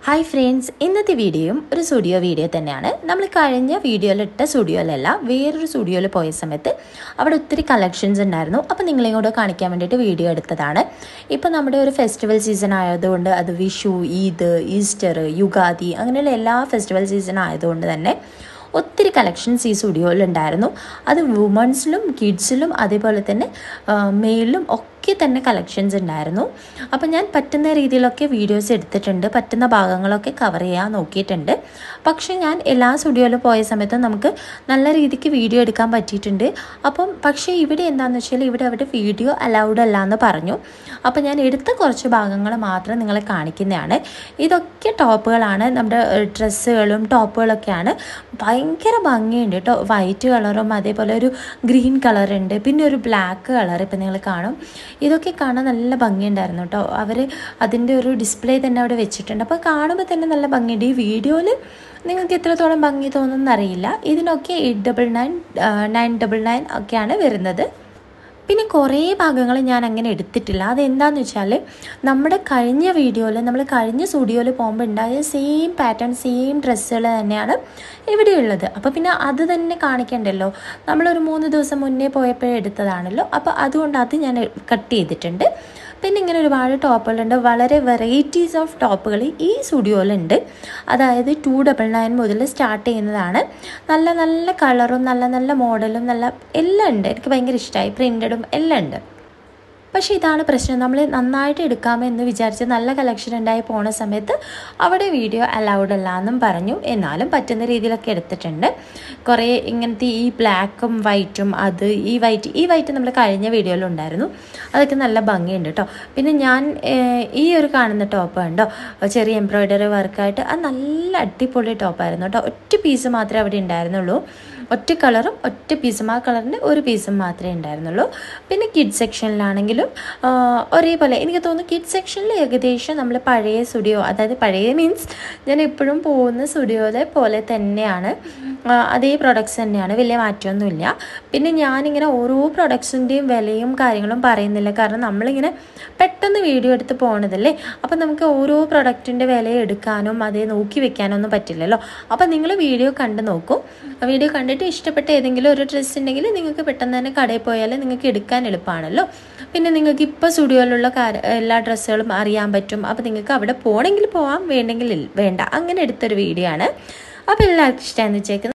hi friends ഇന്നത്തെ വീഡിയോയും ഒരു സ്റ്റുഡിയോ വീഡിയോ തന്നെയാണ് നമ്മൾ കഴിഞ്ഞ വീഡിയോയിലിട്ട സ്റ്റുഡിയോയിലല്ല വേറൊരു സ്റ്റുഡിയോയിൽ പോയ സമയത്ത് അവിടെ ഒത്തിരി കളക്ഷൻസ് ഉണ്ടായിരുന്നു അപ്പോൾ നിങ്ങളെയും കൂടെ കാണിക്കാൻ വേണ്ടിയിട്ട് വീഡിയോ എടുത്തതാണ് ഇപ്പോൾ നമ്മുടെ ഒരു ഫെസ്റ്റിവൽ സീസൺ ആയതുകൊണ്ട് അത് വിഷു ഈദ് ഈസ്റ്റർ യുഗാദി അങ്ങനെയുള്ള എല്ലാ ഫെസ്റ്റിവൽ സീസൺ ആയതുകൊണ്ട് തന്നെ ഒത്തിരി കളക്ഷൻസ് ഈ സ്റ്റുഡിയോയിൽ ഉണ്ടായിരുന്നു അത് വുമൺസിലും കിഡ്സിലും അതേപോലെ തന്നെ മെയിലും ഒക്കെ തന്നെ കളക്ഷൻസ് ഉണ്ടായിരുന്നു അപ്പോൾ ഞാൻ പറ്റുന്ന രീതിയിലൊക്കെ വീഡിയോസ് എടുത്തിട്ടുണ്ട് പറ്റുന്ന ഭാഗങ്ങളൊക്കെ കവർ ചെയ്യാൻ നോക്കിയിട്ടുണ്ട് പക്ഷേ ഞാൻ എല്ലാ സ്റ്റുഡിയോയിലും പോയ സമയത്ത് നമുക്ക് നല്ല രീതിക്ക് വീഡിയോ എടുക്കാൻ പറ്റിയിട്ടുണ്ട് അപ്പം പക്ഷേ ഇവിടെ എന്താണെന്ന് വെച്ചാൽ ഇവിടെ അവിടെ വീഡിയോ അലൗഡ് അല്ല എന്ന് പറഞ്ഞു അപ്പോൾ ഞാൻ എടുത്ത കുറച്ച് ഭാഗങ്ങൾ മാത്രം നിങ്ങളെ കാണിക്കുന്നതാണ് ഇതൊക്കെ ടോപ്പുകളാണ് നമ്മുടെ ഡ്രസ്സുകളും ടോപ്പുകളൊക്കെയാണ് ഭയങ്കര ഭംഗിയുണ്ട് കേട്ടോ വൈറ്റ് കളറും അതേപോലെ ഒരു ഗ്രീൻ കളറുണ്ട് പിന്നെ ഒരു ബ്ലാക്ക് കളർ ഇപ്പം നിങ്ങൾ കാണും ഇതൊക്കെ കാണാൻ നല്ല ഭംഗിയുണ്ടായിരുന്നു കേട്ടോ അവർ അതിൻ്റെ ഒരു ഡിസ്പ്ലേ തന്നെ അവിടെ വെച്ചിട്ടുണ്ട് അപ്പോൾ കാണുമ്പോൾ തന്നെ നല്ല ഭംഗിയുണ്ട് ഈ വീഡിയോയിൽ നിങ്ങൾക്ക് എത്രത്തോളം ഭംഗി തോന്നുമെന്ന് അറിയില്ല ഇതിനൊക്കെ eight double nine nine double nine ഒക്കെയാണ് വരുന്നത് പിന്നെ കുറേ ഭാഗങ്ങൾ ഞാൻ അങ്ങനെ എടുത്തിട്ടില്ല അതെന്താണെന്ന് വെച്ചാൽ നമ്മുടെ കഴിഞ്ഞ വീഡിയോയിൽ നമ്മൾ കഴിഞ്ഞ സ്റ്റുഡിയോയിൽ പോകുമ്പോൾ ഉണ്ടായ സെയിം പാറ്റേൺ സെയിം ഡ്രസ്സുകൾ തന്നെയാണ് ഇവിടെയുള്ളത് അപ്പോൾ പിന്നെ അത് തന്നെ കാണിക്കണ്ടല്ലോ നമ്മളൊരു മൂന്ന് ദിവസം മുന്നേ പോയപ്പോഴേ എടുത്തതാണല്ലോ അപ്പോൾ അതുകൊണ്ട് അത് ഞാൻ കട്ട് ചെയ്തിട്ടുണ്ട് പിന്നെ ഇങ്ങനെ ഒരുപാട് ടോപ്പുകളുണ്ട് വളരെ വെറൈറ്റീസ് ഓഫ് ടോപ്പുകൾ ഈ സ്റ്റുഡിയോയിലുണ്ട് അതായത് ടു ഡബിൾ നയൻ മുതൽ സ്റ്റാർട്ട് ചെയ്യുന്നതാണ് നല്ല നല്ല കളറും നല്ല നല്ല മോഡലും നല്ല എല്ലാം ഉണ്ട് എനിക്ക് ഭയങ്കര ഇഷ്ടമായി പ്രിൻറ്റഡും എല്ലാം ഉണ്ട് പക്ഷേ ഇതാണ് പ്രശ്നം നമ്മൾ നന്നായിട്ട് എടുക്കാമെന്ന് വിചാരിച്ച് നല്ല കളക്ഷൻ ഉണ്ടായി പോണ സമയത്ത് അവിടെ വീഡിയോ അലൗഡ് അല്ല എന്നും പറഞ്ഞു എന്നാലും പറ്റുന്ന രീതിയിലൊക്കെ എടുത്തിട്ടുണ്ട് കുറേ ഇങ്ങനത്തെ ഈ ബ്ലാക്കും വൈറ്റും അത് ഈ വൈറ്റ് ഈ വൈറ്റ് നമ്മൾ കഴിഞ്ഞ വീഡിയോയിലുണ്ടായിരുന്നു അതൊക്കെ നല്ല ഭംഗിയുണ്ട് കേട്ടോ പിന്നെ ഞാൻ ഈ ഒരു കാണുന്ന ടോപ്പ് കണ്ടോ ചെറിയ എംബ്രോയ്ഡറി വർക്കായിട്ട് അത് നല്ല അടിപൊളി ടോപ്പായിരുന്നു കേട്ടോ ഒറ്റ പീസ് മാത്രമേ അവിടെ ഉണ്ടായിരുന്നുള്ളൂ ഒറ്റ കളറും ഒറ്റ പീസും ആ കളറിൻ്റെ ഒരു പീസും മാത്രമേ ഉണ്ടായിരുന്നുള്ളൂ പിന്നെ കിഡ് സെക്ഷനിലാണെങ്കിലും ഒരേപോലെ എനിക്ക് തോന്നുന്നു കിഡ് സെക്ഷനിൽ ഏകദേശം നമ്മൾ പഴയ സ്റ്റുഡിയോ അതായത് പഴയ മീൻസ് ഞാൻ എപ്പോഴും പോകുന്ന സ്റ്റുഡിയോയിലെ പോലെ തന്നെയാണ് അതേ പ്രൊഡക്ട്സ് തന്നെയാണ് വലിയ മാറ്റമൊന്നുമില്ല പിന്നെ ഞാനിങ്ങനെ ഓരോ പ്രൊഡക്ട്സിൻ്റെയും വിലയും കാര്യങ്ങളും പറയുന്നില്ല കാരണം നമ്മളിങ്ങനെ പെട്ടെന്ന് വീഡിയോ എടുത്ത് പോകണതല്ലേ അപ്പോൾ നമുക്ക് ഓരോ പ്രൊഡക്റ്റിൻ്റെ വില എടുക്കാനും അതേ നോക്കി വെക്കാനോ ഒന്നും പറ്റില്ലല്ലോ അപ്പോൾ നിങ്ങൾ വീഡിയോ കണ്ട് നോക്കൂ വീഡിയോ കണ്ടിട്ട് ഇഷ്ടപ്പെട്ട ഏതെങ്കിലും ഒരു ഡ്രസ്സ് ഉണ്ടെങ്കിൽ നിങ്ങൾക്ക് പെട്ടെന്ന് തന്നെ കടയിൽ പോയാൽ നിങ്ങൾക്ക് എടുക്കാൻ എളുപ്പമാണല്ലോ പിന്നെ നിങ്ങൾക്ക് ഇപ്പോൾ സ്റ്റുഡിയോയിലുള്ള എല്ലാ ഡ്രസ്സുകളും അറിയാൻ പറ്റും അപ്പോൾ നിങ്ങൾക്ക് അവിടെ പോകണമെങ്കിൽ പോവാം വേണ്ടെങ്കിൽ വേണ്ട അങ്ങനെ എടുത്തൊരു വീഡിയോ ആണ് അപ്പോൾ എല്ലാവർക്കും ഇഷ്ടമാണെന്ന് വെച്ചേക്കുന്നത്